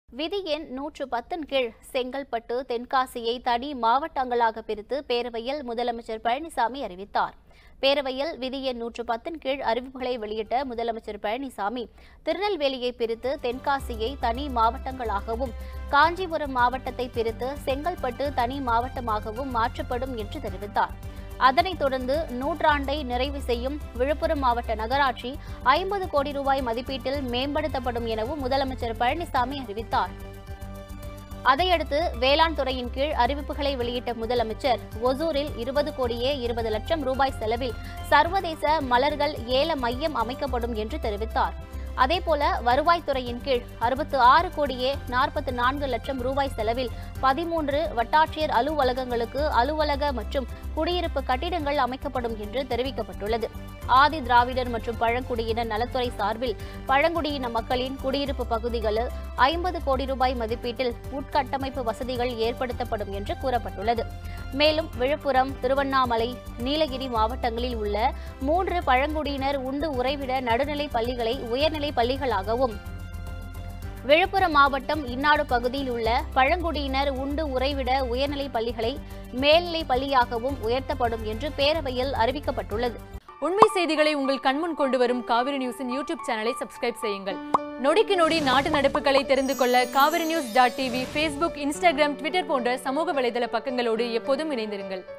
விதி எண் நூற்று பத்தின் கீழ் செங்கல்பட்டு தென்காசியை தனி மாவட்டங்களாக பிரித்து பேரவையில் முதலமைச்சர் பழனிசாமி அறிவித்தார் பேரவையில் விதி எண் நூற்று பத்தின் கீழ் அறிவிப்புகளை வெளியிட்ட முதலமைச்சர் பழனிசாமி திருநெல்வேலியை பிரித்து தென்காசியை தனி மாவட்டங்களாகவும் காஞ்சிபுரம் மாவட்டத்தை பிரித்து செங்கல்பட்டு தனி மாவட்டமாகவும் மாற்றப்படும் என்று தெரிவித்தார் அதனைத் தொடர்ந்து நூற்றாண்டை நிறைவு செய்யும் விழுப்புரம் மாவட்ட நகராட்சி ஐம்பது கோடி ரூபாய் மதிப்பீட்டில் மேம்படுத்தப்படும் எனவும் முதலமைச்சர் பழனிசாமி அறிவித்தார் அதையடுத்து வேளாண் துறையின் கீழ் அறிவிப்புகளை வெளியிட்ட முதலமைச்சர் ஒசூரில் இருபது கோடியே இருபது லட்சம் ரூபாய் செலவில் சர்வதேச மலர்கள் ஏல மையம் அமைக்கப்படும் என்று தெரிவித்தார் அதேபோல வருவாய்த்துறையின் கீழ் அறுபத்து ஆறு கோடியே நாற்பத்தி நான்கு லட்சம் ரூபாய் செலவில் பதிமூன்று வட்டாட்சியர் அலுவலகங்களுக்கு அலுவலக மற்றும் குடியிருப்பு கட்டிடங்கள் அமைக்கப்படும் என்று தெரிவிக்கப்பட்டுள்ளது ஆதி திராவிடர் மற்றும் பழங்குடியினர் நலத்துறை சார்பில் பழங்குடியின மக்களின் குடியிருப்பு பகுதிகளில் ஐம்பது கோடி ரூபாய் மதிப்பீட்டில் உட்கட்டமைப்பு வசதிகள் ஏற்படுத்தப்படும் என்று கூறப்பட்டுள்ளது மேலும் விழுப்புரம் திருவண்ணாமலை நீலகிரி மாவட்டங்களில் உள்ள மூன்று பழங்குடியினர் உண்டு உறைவிட நடுநிலை பள்ளிகளை உயர்நிலை பள்ளிகளாகவும் விழுப்புரம் மாவட்டம் இன்னாடு பகுதியில் உள்ள பழங்குடியினர் உண்டு உறைவிட உயர்நிலை பள்ளிகளை மேல்நிலை பள்ளியாகவும் உயர்த்தப்படும் என்று பேரவையில் அறிவிக்கப்பட்டுள்ளது உண்மை செய்திகளை உங்கள் கண்முன் கொண்டு வரும் காவிரி நியூஸின் யூடியூப் சேனலை சப்ஸ்கிரைப் செய்யுங்கள் நொடிக்கு நொடி நாட்டு நடப்புகளை தெரிந்து கொள்ள Kaveri news dot TV Facebook Instagram Twitter போன்ற சமூக வலைதள பக்கங்களோடு எப்போதும் இணைந்திருங்கள்